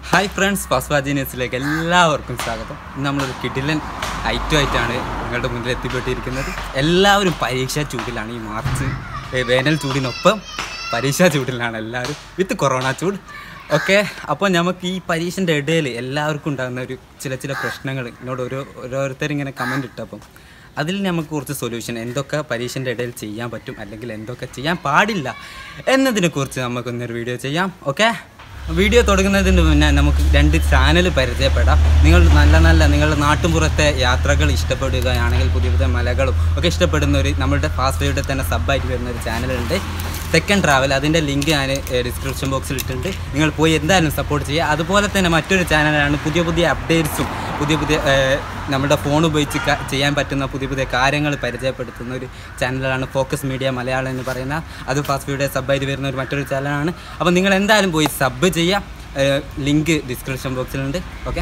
hi friends ഫസ്വാജി ന്യൂസിലേക്ക് എല്ലാവർക്കും സ്വാഗതം ഇന്ന് നമ്മളൊരു കിടിലൻ ഐറ്റമായിട്ടാണ് നിങ്ങളുടെ മുന്നിൽ എത്തിപ്പെട്ടിരിക്കുന്നത് എല്ലാവരും പരീക്ഷാ ചൂടിലാണ് ഈ മാർച്ച് ഏ, വേനൽ ചൂടിനൊപ്പം പരീക്ഷാ ചൂടിലാണ് എല്ലാവരും വിത്ത് കൊറോണ ചൂട് ഓക്കെ അപ്പോൾ നമുക്ക് ഈ പരീക്ഷൻ്റെ ഇടയിൽ എല്ലാവർക്കും ഉണ്ടാകുന്ന ഒരു ചില ചില പ്രശ്നങ്ങൾ എന്നോട് ഓരോ ഓരോരുത്തരിങ്ങനെ കമൻറ്റ് ഇട്ടപ്പം അതിൽ നമുക്ക് കുറച്ച് സൊല്യൂഷൻ എന്തൊക്കെ പരീക്ഷൻ്റെ ഇടയിൽ ചെയ്യാൻ പറ്റും അല്ലെങ്കിൽ എന്തൊക്കെ ചെയ്യാൻ പാടില്ല എന്നതിനെക്കുറിച്ച് നമുക്കൊന്നൊരു വീഡിയോ ചെയ്യാം ഓക്കെ വീഡിയോ തുടങ്ങുന്നതിന് മുന്നേ നമുക്ക് രണ്ട് ചാനൽ പരിചയപ്പെടാം നിങ്ങൾ നല്ല നല്ല നിങ്ങളുടെ നാട്ടുപുറത്തെ യാത്രകൾ ഇഷ്ടപ്പെടുകയാണെങ്കിൽ പുതിയ പുതിയ മലകളും ഒക്കെ ഇഷ്ടപ്പെടുന്ന ഒരു നമ്മളുടെ ഫാസ്റ്റ് ഫുഡിൽ തന്നെ സബ്ബായിട്ട് വരുന്ന ഒരു ചാനലുണ്ട് സെക്കൻഡ് ട്രാവൽ അതിൻ്റെ ലിങ്ക് ഞാൻ ഡിസ്ക്രിപ്ഷൻ ബോക്സിൽ ഇട്ടിട്ടുണ്ട് നിങ്ങൾ പോയി എന്തായാലും സപ്പോർട്ട് ചെയ്യുക അതുപോലെ തന്നെ മറ്റൊരു ചാനലാണ് പുതിയ പുതിയ അപ്ഡേറ്റ്സും പുതിയ പുതിയ ഏഹ്, നമ്മുടെ ഫോൺ ഉപയോഗിച്ച് ക- ചെയ്യാൻ പറ്റുന്ന പുതിയ പുതിയ കാര്യങ്ങൾ പരിചയപ്പെടുത്തുന്ന ഒരു ചാനലാണ് ഫോക്കസ് മീഡിയ മലയാളം എന്ന് പറയുന്ന അത് ഫാസ്റ്റ് ഫുഡ് സബ്ബായിട്ട് വരുന്ന ഒരു മറ്റൊരു ചാനലാണ് അപ്പോൾ നിങ്ങൾ എന്തായാലും പോയി സബ് ചെയ്യുക ലിങ്ക് ഡിസ്ക്രിപ്ഷൻ ബോക്സിലുണ്ട് ഓക്കെ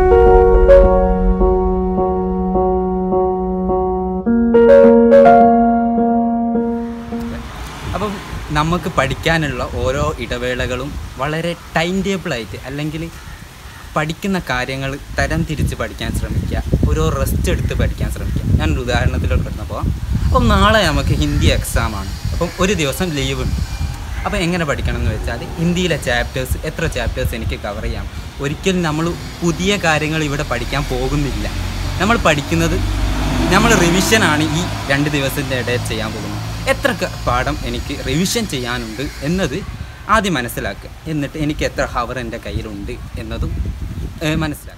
അപ്പം നമുക്ക് പഠിക്കാനുള്ള ഓരോ ഇടവേളകളും വളരെ ടൈം ടേബിളായിട്ട് അല്ലെങ്കിൽ പഠിക്കുന്ന കാര്യങ്ങൾ തരം തിരിച്ച് പഠിക്കാൻ ശ്രമിക്കുക ഓരോ റെസ്റ്റ് എടുത്ത് പഠിക്കാൻ ശ്രമിക്കുക ഞാനൊരു ഉദാഹരണത്തിലോട്ട് കിടന്നപ്പോൾ അപ്പം നാളെ നമുക്ക് ഹിന്ദി എക്സാമാണ് അപ്പം ഒരു ദിവസം ലീവ് ഉണ്ട് അപ്പോൾ എങ്ങനെ പഠിക്കണം എന്ന് വെച്ചാൽ ഹിന്ദിയിലെ ചാപ്റ്റേഴ്സ് എത്ര ചാപ്റ്റേഴ്സ് എനിക്ക് കവർ ചെയ്യാം ഒരിക്കലും നമ്മൾ പുതിയ കാര്യങ്ങൾ ഇവിടെ പഠിക്കാൻ പോകുന്നില്ല നമ്മൾ പഠിക്കുന്നത് നമ്മൾ റിവിഷനാണ് ഈ രണ്ട് ദിവസത്തിൻ്റെ ഇടയിൽ ചെയ്യാൻ പോകുന്നത് എത്ര ക- പാഠം എനിക്ക് റിവിഷൻ ചെയ്യാനുണ്ട് എന്നത് ആദ്യം മനസ്സിലാക്കുക എന്നിട്ട് എനിക്ക് എത്ര ഹവർ എൻ്റെ കയ്യിലുണ്ട് എന്നതും ഏഹ്, മനസ്സിലാക്കുക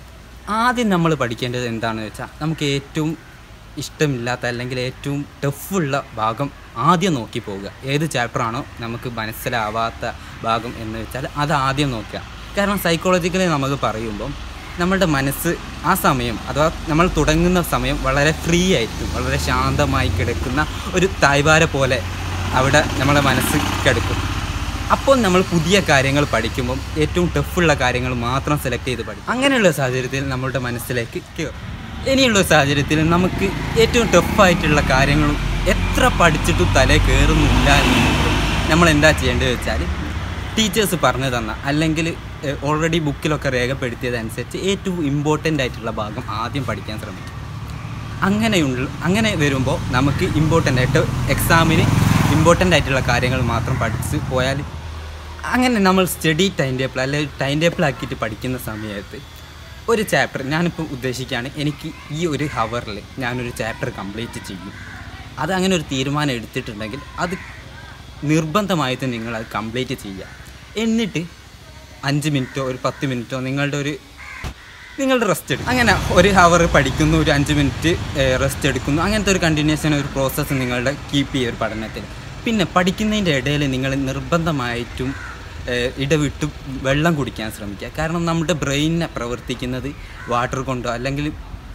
ആദ്യം നമ്മൾ പഠിക്കേണ്ടത് എന്താണെന്ന് വെച്ചാൽ നമുക്ക് ഏറ്റവും ഇഷ്ടമില്ലാത്ത അല്ലെങ്കിൽ ഏറ്റവും ടഫുള്ള ഭാഗം ആദ്യം നോക്കി പോവുക ഏത് ചാപ്റ്ററാണോ നമുക്ക് മനസ്സിലാവാത്ത ഭാഗം എന്ന് വെച്ചാൽ അത് ആദ്യം നോക്കുക കാരണം സൈക്കോളജിക്കലി നമുക്ക് പറയുമ്പം നമ്മളുടെ മനസ്സ് ആ സമയം അഥവാ നമ്മൾ തുടങ്ങുന്ന സമയം വളരെ ഫ്രീ ആയിരിക്കും വളരെ ശാന്തമായി കിടക്കുന്ന ഒരു തായ്വാര പോലെ അവിടെ നമ്മുടെ മനസ്സ് കിടക്കും അപ്പോൾ നമ്മൾ പുതിയ കാര്യങ്ങൾ പഠിക്കുമ്പം ഏറ്റവും ടഫുള്ള കാര്യങ്ങൾ മാത്രം സെലക്ട് ചെയ്ത് പഠിക്കും അങ്ങനെയുള്ള സാഹചര്യത്തിൽ നമ്മളുടെ മനസ്സിലേക്ക് കയറും ഇനിയുള്ള സാഹചര്യത്തിൽ നമുക്ക് ഏറ്റവും ടഫായിട്ടുള്ള കാര്യങ്ങളും എത്ര പഠിച്ചിട്ടും തലേ കയറുന്നില്ല എന്നുണ്ടെങ്കിൽ നമ്മൾ എന്താ ചെയ്യേണ്ടത് വെച്ചാൽ ടീച്ചേഴ്സ് പറഞ്ഞു തന്ന അല്ലെങ്കിൽ ഓൾറെഡി ബുക്കിലൊക്കെ രേഖപ്പെടുത്തിയതനുസരിച്ച് ഏറ്റവും ഇമ്പോർട്ടൻ്റ് ആയിട്ടുള്ള ഭാഗം ആദ്യം പഠിക്കാൻ ശ്രമിക്കും അങ്ങനെയുള്ള അങ്ങനെ വരുമ്പോൾ നമുക്ക് ഇമ്പോർട്ടൻ്റ് ആയിട്ട് എക്സാമിന് ഇമ്പോർട്ടൻ്റ് ആയിട്ടുള്ള കാര്യങ്ങൾ മാത്രം പഠിച്ച് പോയാൽ അങ്ങനെ നമ്മൾ സ്റ്റഡി ടൈം ടേബിൾ അല്ലെങ്കിൽ ടൈം ടേബിൾ ആക്കിയിട്ട് പഠിക്കുന്ന സമയത്ത് ഒരു ചാപ്റ്റർ ഞാനിപ്പോൾ ഉദ്ദേശിക്കുകയാണ് എനിക്ക് ഈ ഒരു ഹവറിൽ ഞാനൊരു ചാപ്റ്റർ കംപ്ലീറ്റ് ചെയ്യും അത് അങ്ങനെ ഒരു തീരുമാനം എടുത്തിട്ടുണ്ടെങ്കിൽ അത് നിർബന്ധമായിട്ട് നിങ്ങൾ അത് കംപ്ലീറ്റ് ചെയ്യുക എന്നിട്ട് അഞ്ച് മിനിറ്റോ ഒരു പത്ത് മിനിറ്റോ നിങ്ങളുടെ ഒരു നിങ്ങളുടെ റെസ്റ്റ് എടുക്കും അങ്ങനെ ഒരു ഹവർ പഠിക്കുന്നു ഒരു അഞ്ച് മിനിറ്റ് റെസ്റ്റ് എടുക്കുന്നു അങ്ങനത്തെ ഒരു കണ്ടിന്യൂഷൻ ഒരു പ്രോസസ്സ് നിങ്ങളുടെ കീപ്പ് ചെയ്യുക ഒരു പഠനത്തിൽ പിന്നെ പഠിക്കുന്നതിൻ്റെ ഇടയിൽ നിങ്ങൾ നിർബന്ധമായിട്ടും ഏഹ്, ഇടവിട്ട് വെള്ളം കുടിക്കാൻ ശ്രമിക്കുക കാരണം നമ്മുടെ ബ്രെയിനെ പ്രവർത്തിക്കുന്നത് വാട്ടർ കൊണ്ടോ അല്ലെങ്കിൽ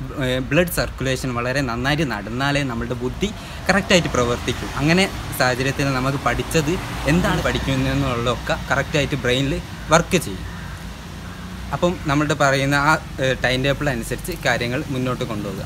ബ്ലഡ് സർക്കുലേഷൻ വളരെ നന്നായിട്ട് നടന്നാലേ നമ്മുടെ ബുദ്ധി കറക്റ്റായിട്ട് പ്രവർത്തിക്കും അങ്ങനെ സാഹചര്യത്തിൽ നമുക്ക് പഠിച്ചത് എന്താണ് പഠിക്കുന്നതെന്നുള്ളതൊക്കെ കറക്റ്റായിട്ട് ബ്രെയിനിൽ വർക്ക് ചെയ്യും അപ്പം നമ്മളുടെ പറയുന്ന ആ ടൈം ടേബിൾ അനുസരിച്ച് കാര്യങ്ങൾ മുന്നോട്ട് കൊണ്ടുപോകുക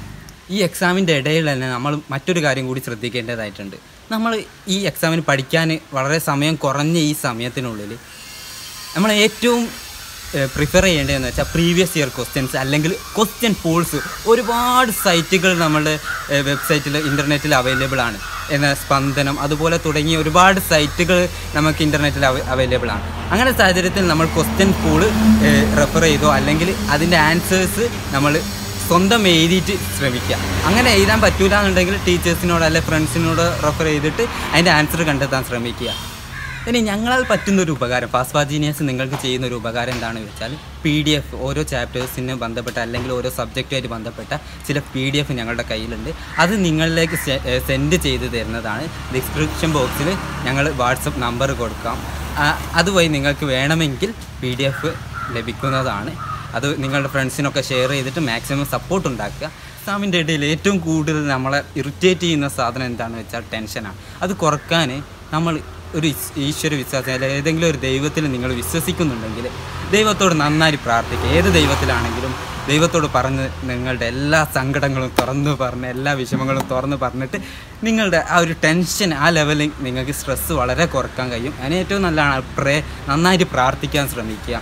ഈ എക്സാമിൻ്റെ ഇടയിൽ തന്നെ നമ്മൾ മറ്റൊരു കാര്യം കൂടി ശ്രദ്ധിക്കേണ്ടതായിട്ടുണ്ട് നമ്മൾ ഈ എക്സാമിന് പഠിക്കാൻ വളരെ സമയം കുറഞ്ഞ ഈ സമയത്തിനുള്ളിൽ നമ്മൾ ഏറ്റവും പ്രിഫർ ചെയ്യേണ്ടതെന്ന് വെച്ചാൽ പ്രീവിയസ് ഇയർ ക്വസ്റ്റ്യൻസ് അല്ലെങ്കിൽ ക്വസ്റ്റ്യൻ പൂൾസ് ഒരുപാട് സൈറ്റുകൾ നമ്മുടെ വെബ്സൈറ്റിൽ ഇൻ്റർനെറ്റിൽ അവൈലബിൾ ആണ് എന്ന സ്പന്ദനം അതുപോലെ തുടങ്ങിയ ഒരുപാട് സൈറ്റുകൾ നമുക്ക് ഇൻ്റർനെറ്റിൽ അവൈലബിൾ ആണ് അങ്ങനെ സാഹചര്യത്തിൽ നമ്മൾ ക്വസ്റ്റ്യൻ പൂള് റെഫർ ചെയ്തോ അല്ലെങ്കിൽ അതിൻ്റെ ആൻസേഴ്സ് നമ്മൾ സ്വന്തം എഴുതിയിട്ട് ശ്രമിക്കുക അങ്ങനെ എഴുതാൻ പറ്റൂല എന്നുണ്ടെങ്കിൽ ടീച്ചേഴ്സിനോട് അല്ലെ ഫ്രണ്ട്സിനോട് റെഫർ ചെയ്തിട്ട് അതിൻ്റെ ആൻസർ കണ്ടെത്താൻ ശ്രമിക്കുക ഇനി ഞങ്ങളാൽ പറ്റുന്ന ഒരു ഉപകാരം ഫാസ്റ്റ് ജീനിയസ് നിങ്ങൾക്ക് ചെയ്യുന്ന ഒരു ഉപകാരം എന്താണെന്ന് വെച്ചാൽ പി ഡി എഫ് ഓരോ ചാപ്റ്റേഴ്സിന് ബന്ധപ്പെട്ട അല്ലെങ്കിൽ ഓരോ സബ്ജക്റ്റുമായിട്ട് ബന്ധപ്പെട്ട ചില പി ഡി എഫ് ഞങ്ങളുടെ കയ്യിലുണ്ട് അത് നിങ്ങളിലേക്ക് സെൻഡ് ചെയ്ത് തരുന്നതാണ് ഡിസ്ക്രിപ്ഷൻ ബോക്സിൽ ഞങ്ങൾ വാട്സപ്പ് നമ്പർ കൊടുക്കാം ആ, അതുവഴി നിങ്ങൾക്ക് വേണമെങ്കിൽ പി ഡി എഫ് ലഭിക്കുന്നതാണ് അത് നിങ്ങളുടെ ഫ്രണ്ട്സിനൊക്കെ ഷെയർ ചെയ്തിട്ട് മാക്സിമം സപ്പോർട്ട് ഉണ്ടാക്കുക എക്സാമിൻ്റെ ഇടയിൽ ഏറ്റവും കൂടുതൽ നമ്മളെ ഇറിറ്റേറ്റ് ചെയ്യുന്ന സാധനം എന്താണെന്ന് വെച്ചാൽ ടെൻഷനാണ് അത് കുറക്കാൻ നമ്മൾ ഒരു ഈശ്- ഈശ്വര വിശ്വാസം അല്ലെങ്കിൽ ഏതെങ്കിലും ഒരു ദൈവത്തിൽ നിങ്ങൾ വിശ്വസിക്കുന്നുണ്ടെങ്കിൽ ദൈവത്തോട് നന്നായി പ്രാർത്ഥിക്കുക ഏത് ദൈവത്തിലാണെങ്കിലും ദൈവത്തോട് പറഞ്ഞ് നിങ്ങളുടെ എല്ലാ സങ്കടങ്ങളും തുറന്നു പറഞ്ഞ് എല്ലാ വിഷമങ്ങളും തുറന്ന് പറഞ്ഞിട്ട് നിങ്ങളുടെ ആ ഒരു ടെൻഷൻ ആ ലെവലിൽ നിങ്ങൾക്ക് സ്ട്രെസ്സ് വളരെ കുറക്കാൻ കഴിയും അതിന് ഏറ്റവും നല്ലതാണ് പ്രേ നന്നായിട്ട് പ്രാർത്ഥിക്കാൻ ശ്രമിക്കുക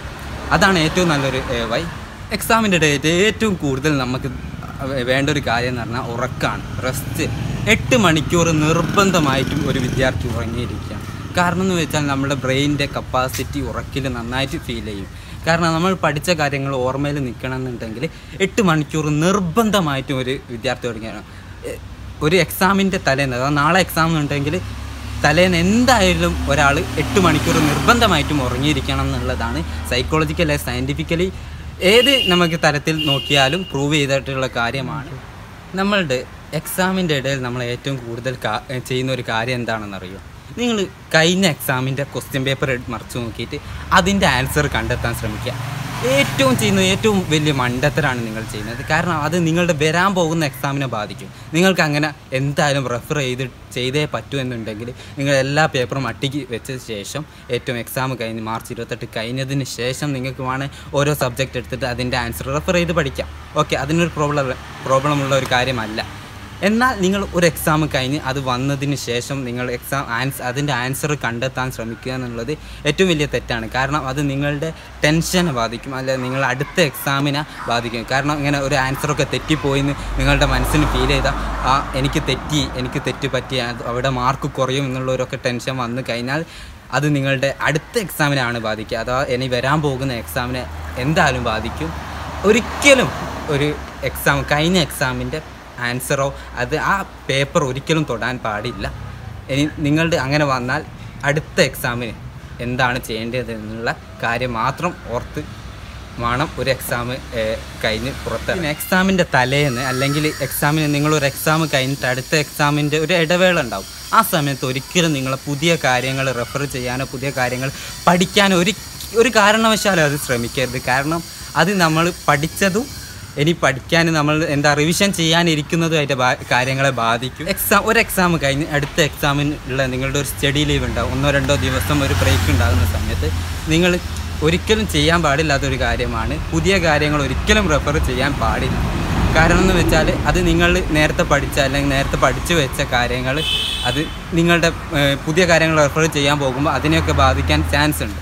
അതാണ് ഏറ്റവും നല്ലൊരു എ വൈ എക്സാമിൻ്റെ ഡേറ്റ് ഏറ്റവും കൂടുതൽ നമുക്ക് വേണ്ട ഒരു കാര്യം എന്ന് പറഞ്ഞാൽ ഉറക്കമാണ് റെസ്റ്റ് എട്ട് മണിക്കൂർ നിർബന്ധമായിട്ടും ഒരു വിദ്യാർത്ഥി ഉറങ്ങിയിരിക്കുകയാണ് കാരണം എന്ന് വെച്ചാൽ നമ്മുടെ ബ്രെയിനിൻ്റെ കപ്പാസിറ്റി ഉറക്കിൽ നന്നായിട്ട് ഫീൽ ചെയ്യും കാരണം നമ്മൾ പഠിച്ച കാര്യങ്ങൾ ഓർമ്മയിൽ നിൽക്കണമെന്നുണ്ടെങ്കിൽ എട്ട് മണിക്കൂർ നിർബന്ധമായിട്ടും ഒരു വിദ്യാർത്ഥി ഉറങ്ങിയാണ് എ- ഒരു എക്സാമിൻ്റെ തലേന്ന് അതായത് നാളെ എക്സാം ഉണ്ടെങ്കിൽ തലേന്ന് എന്തായാലും ഒരാൾ എട്ട് മണിക്കൂർ നിർബന്ധമായിട്ടും ഉറങ്ങിയിരിക്കണം എന്നുള്ളതാണ് സൈക്കോളജിക്കൽ സയൻറ്റിഫിക്കലി ഏത് നമുക്ക് തരത്തിൽ നോക്കിയാലും പ്രൂവ് ചെയ്തിട്ടുള്ള കാര്യമാണ് നമ്മളുടെ എക്സാമിൻ്റെ ഇടയിൽ നമ്മൾ ഏറ്റവും കൂടുതൽ കാ- ചെയ്യുന്ന ഒരു കാര്യം എന്താണെന്നറിയോ നിങ്ങൾ കഴിഞ്ഞ എക്സാമിൻ്റെ ക്വസ്റ്റ്യൻ പേപ്പർ മറിച്ച് നോക്കിയിട്ട് അതിൻ്റെ ആൻസർ കണ്ടെത്താൻ ശ്രമിക്കുക ഏറ്റവും ചെയ്യുന്ന ഏറ്റവും വലിയ മണ്ടത്തരാണ് നിങ്ങൾ ചെയ്യുന്നത് കാരണം അത് നിങ്ങളുടെ വരാൻ പോകുന്ന എക്സാമിനെ ബാധിക്കും നിങ്ങൾക്ക് അങ്ങനെ എന്തായാലും റെഫർ ചെയ്ത് ചെയ്തേ പറ്റൂ എന്നുണ്ടെങ്കിൽ നിങ്ങൾ എല്ലാ പേപ്പറും അട്ടിക്ക് വെച്ച ശേഷം ഏറ്റവും എക്സാം കഴിഞ്ഞ് മാർച്ച് ഇരുപത്തെട്ട് കഴിഞ്ഞതിന് ശേഷം നിങ്ങൾക്ക് വേണേൽ ഓരോ സബ്ജക്റ്റ് എടുത്തിട്ട് അതിൻ്റെ ആൻസർ റെഫർ ചെയ്ത് പഠിക്കാം ഓക്കെ അതിനൊരു പ്രോബ്ലം പ്രോബ്ലം ഉള്ള ഒരു കാര്യമല്ല എന്നാൽ നിങ്ങൾ ഒരു എക്സാം കഴിഞ്ഞ് അത് വന്നതിന് ശേഷം നിങ്ങൾ എക്സാം ആൻസ് അതിൻ്റെ ആൻസർ കണ്ടെത്താൻ ശ്രമിക്കുക എന്നുള്ളത് ഏറ്റവും വലിയ തെറ്റാണ് കാരണം അത് നിങ്ങളുടെ ടെൻഷനെ ബാധിക്കും അല്ലെ നിങ്ങൾ അടുത്ത എക്സാമിനെ ബാധിക്കും കാരണം ഇങ്ങനെ ഒരു ആൻസറൊക്കെ തെറ്റിപ്പോയി എന്ന് നിങ്ങളുടെ മനസ്സിന് ഫീൽ ചെയ്താൽ ആ എനിക്ക് തെറ്റി എനിക്ക് തെറ്റ് പറ്റി അത് അവിടെ മാർക്ക് കുറയും എന്നുള്ളവരൊക്കെ ടെൻഷൻ വന്നു കഴിഞ്ഞാൽ അത് നിങ്ങളുടെ അടുത്ത എക്സാമിനാണ് ബാധിക്കുക അഥവാ ഇനി വരാൻ പോകുന്ന എക്സാമിനെ എന്തായാലും ബാധിക്കും ഒരിക്കലും ഒരു എക്സാം കഴിഞ്ഞ എക്സാമിൻ്റെ ആൻസറോ അത് ആ പേപ്പർ ഒരിക്കലും തൊടാൻ പാടില്ല ഇനി നിങ്ങളുടെ അങ്ങനെ വന്നാൽ അടുത്ത എക്സാമിന് എന്താണ് ചെയ്യേണ്ടത് എന്നുള്ള കാര്യം മാത്രം ഓർത്ത് വേണം ഒരു എക്സാം കഴിഞ്ഞ് പുറത്ത് എക്സാമിൻ്റെ തലേന്ന് അല്ലെങ്കിൽ എക്സാമിന് നിങ്ങളൊരു എക്സാം കഴിഞ്ഞിട്ട് അടുത്ത എക്സാമിൻ്റെ ഒരു ഇടവേള ഉണ്ടാവും ആ സമയത്ത് ഒരിക്കലും നിങ്ങൾ പുതിയ കാര്യങ്ങൾ റെഫർ ചെയ്യാനോ പുതിയ കാര്യങ്ങൾ പഠിക്കാനോ ഒരു ഒരു കാരണവശാലും അത് ശ്രമിക്കരുത് കാരണം അത് നമ്മൾ പഠിച്ചതും ഇനി പഠിക്കാൻ നമ്മൾ എന്താ റിവിഷൻ ചെയ്യാനിരിക്കുന്നതുമായിട്ട് ബാ കാര്യങ്ങളെ ബാധിക്കും എക്സാം ഒരു എക്സാം കഴിഞ്ഞ് അടുത്ത എക്സാമിനുള്ള നിങ്ങളുടെ ഒരു സ്റ്റഡി ലീവ് ഉണ്ടാവും ഒന്നോ രണ്ടോ ദിവസം ഒരു ബ്രേക്ക് ഉണ്ടാകുന്ന സമയത്ത് നിങ്ങൾ ഒരിക്കലും ചെയ്യാൻ പാടില്ലാത്തൊരു കാര്യമാണ് പുതിയ കാര്യങ്ങൾ ഒരിക്കലും റെഫർ ചെയ്യാൻ പാടില്ല കാരണം എന്ന് വെച്ചാൽ അത് നിങ്ങൾ നേരത്തെ പഠിച്ച അല്ലെങ്കിൽ നേരത്തെ പഠിച്ചു വെച്ച കാര്യങ്ങൾ അത് നിങ്ങളുടെ ഏഹ്, പുതിയ കാര്യങ്ങൾ റെഫർ ചെയ്യാൻ പോകുമ്പോൾ അതിനെയൊക്കെ ബാധിക്കാൻ ചാൻസ് ഉണ്ട്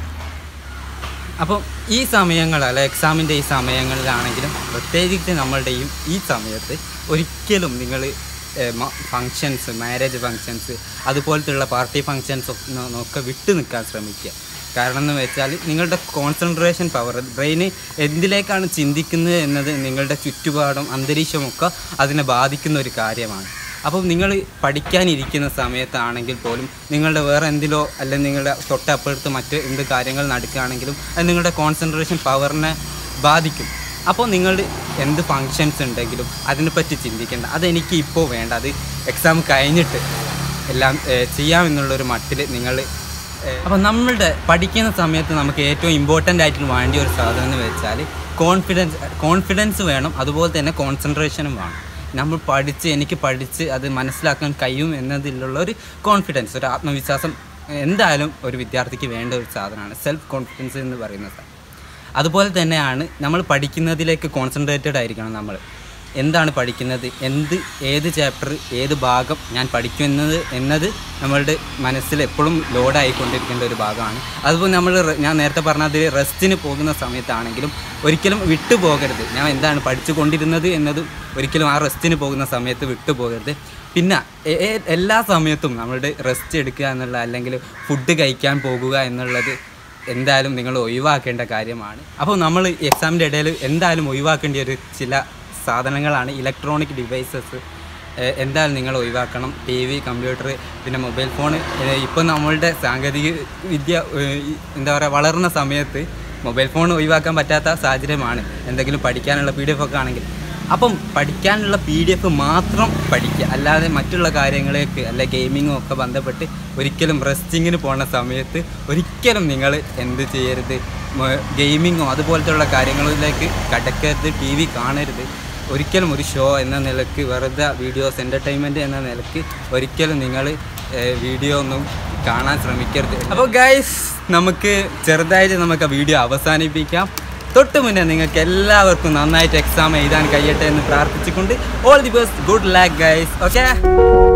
അപ്പോൾ ഈ സമയങ്ങൾ അല്ല എക്സാമിൻ്റെ ഈ സമയങ്ങളിലാണെങ്കിലും പ്രത്യേകിച്ച് നമ്മളുടെയും ഈ സമയത്ത് ഒരിക്കലും നിങ്ങൾ ഫങ്ഷൻസ് മാരേജ് ഫങ്ഷൻസ് അതുപോലത്തെയുള്ള പാർട്ടി ഫങ്ഷൻസ് ഒക്കെ വിട്ടു നിൽക്കാൻ ശ്രമിക്കുക കാരണം എന്ന് വെച്ചാൽ നിങ്ങളുടെ കോൺസെൻട്രേഷൻ പവർ ബ്രെയിന് എന്തിലേക്കാണ് ചിന്തിക്കുന്നത് എന്നത് നിങ്ങളുടെ ചുറ്റുപാടും അന്തരീക്ഷമൊക്കെ അതിനെ ബാധിക്കുന്ന ഒരു കാര്യമാണ് അപ്പം നിങ്ങൾ പഠിക്കാനിരിക്കുന്ന സമയത്താണെങ്കിൽ പോലും നിങ്ങളുടെ വേറെ എന്തിലോ അല്ലെങ്കിൽ നിങ്ങളുടെ തൊട്ടപ്പുറത്ത് മറ്റ് എന്ത് കാര്യങ്ങൾ നടക്കുകയാണെങ്കിലും അത് നിങ്ങളുടെ കോൺസെൻട്രേഷൻ പവറിനെ ബാധിക്കും അപ്പോൾ നിങ്ങൾ എന്ത് ഫങ്ഷൻസ് ഉണ്ടെങ്കിലും അതിനെപ്പറ്റി ചിന്തിക്കേണ്ട അതെനിക്ക് ഇപ്പോൾ വേണ്ട അത് എക്സാം കഴിഞ്ഞിട്ട് എല്ലാം ഏഹ്, ചെയ്യാമെന്നുള്ളൊരു മട്ടിൽ നിങ്ങൾ അപ്പോൾ നമ്മളുടെ പഠിക്കുന്ന സമയത്ത് നമുക്ക് ഏറ്റവും ഇമ്പോർട്ടൻ്റ് ആയിട്ട് വേണ്ടിയ ഒരു സാധനം എന്ന് വെച്ചാൽ കോൺഫിഡൻസ് കോൺഫിഡൻസ് വേണം അതുപോലെ തന്നെ കോൺസെൻട്രേഷനും വേണം നമ്മൾ പഠിച്ച് എനിക്ക് പഠിച്ച് അത് മനസ്സിലാക്കാൻ കഴിയും എന്നതിലുള്ള ഒരു കോൺഫിഡൻസ് ഒരു ആത്മവിശ്വാസം എന്തായാലും ഒരു വിദ്യാർത്ഥിക്ക് വേണ്ട ഒരു സാധനമാണ് സെൽഫ് കോൺഫിഡൻസ് എന്ന് പറയുന്ന സാധനം അതുപോലെ തന്നെയാണ് നമ്മൾ പഠിക്കുന്നതിലേക്ക് കോൺസെൻട്രേറ്റഡ് ആയിരിക്കണം നമ്മൾ എന്താണ് പഠിക്കുന്നത് എന്ത് ഏത് ചാപ്റ്റർ ഏത് ഭാഗം ഞാൻ പഠിക്കുന്നത് എന്നത് നമ്മളുടെ മനസ്സിൽ എപ്പോഴും ലോഡായിക്കൊണ്ടിരിക്കേണ്ട ഒരു ഭാഗമാണ് അതുപോലെ നമ്മൾ റെ- ഞാൻ നേരത്തെ പറഞ്ഞത് റെസ്റ്റിന് പോകുന്ന സമയത്താണെങ്കിലും ഒരിക്കലും വിട്ടു പോകരുത് ഞാൻ എന്താണ് പഠിച്ചു കൊണ്ടിരുന്നത് എന്നത് ഒരിക്കലും ആ റെസ്റ്റിന് പോകുന്ന സമയത്ത് വിട്ടു പോകരുത് പിന്നെ എ- എ- എല്ലാ സമയത്തും നമ്മളുടെ റെസ്റ്റ് എടുക്കുക എന്നുള്ള അല്ലെങ്കിൽ ഫുഡ് കഴിക്കാൻ പോകുക എന്നുള്ളത് എന്തായാലും നിങ്ങൾ ഒഴിവാക്കേണ്ട കാര്യമാണ് അപ്പോൾ നമ്മൾ എക്സാമിൻ്റെ ഇടയിൽ എന്തായാലും ഒഴിവാക്കേണ്ട ഒരു ചില സാധനങ്ങളാണ് ഇലക്ട്രോണിക് ഡിവൈസസ് എന്തായാലും നിങ്ങൾ ഒഴിവാക്കണം ടി വി കമ്പ്യൂട്ടർ പിന്നെ മൊബൈൽ ഫോൺ ഇപ്പം നമ്മളുടെ സാങ്കേതിക വിദ്യ ഏഹ്, ഈ എന്താ പറയുക വളർന്ന സമയത്ത് മൊബൈൽ ഫോൺ ഒഴിവാക്കാൻ പറ്റാത്ത സാഹചര്യമാണ് എന്തെങ്കിലും പഠിക്കാനുള്ള പി ഡി എഫ് ഒക്കെ ആണെങ്കിൽ അപ്പം പഠിക്കാനുള്ള പി ഡി എഫ് മാത്രം പഠിക്കുക അല്ലാതെ മറ്റുള്ള കാര്യങ്ങളേക്ക് അല്ല ഗെയിമിങ്ങും ഒക്കെ ബന്ധപ്പെട്ട് ഒരിക്കലും റെസ്റ്റിങ്ങിന് പോണ സമയത്ത് ഒരിക്കലും നിങ്ങൾ എന്ത് ചെയ്യരുത് ഗെയിമിങ്ങോ അതുപോലത്തെ കാര്യങ്ങളിലേക്ക് കടക്കരുത് ടി വി കാണരുത് ഒരിക്കലും ഒരു ഷോ എന്ന നിലക്ക് വെറുതെ വീഡിയോസ് എൻ്റർടൈൻമെൻറ്റ് എന്ന നിലക്ക് ഒരിക്കലും നിങ്ങൾ വീഡിയോ ഒന്നും കാണാൻ ശ്രമിക്കരുത് അപ്പോൾ ഗൈസ് നമുക്ക് ചെറുതായിട്ട് നമുക്ക് ആ വീഡിയോ അവസാനിപ്പിക്കാം തൊട്ട് മുന്നേ നിങ്ങൾക്ക് എല്ലാവർക്കും നന്നായിട്ട് എക്സാം എഴുതാൻ കഴിയട്ടെ എന്ന് പ്രാർത്ഥിച്ചുകൊണ്ട് all the best good luck guys okay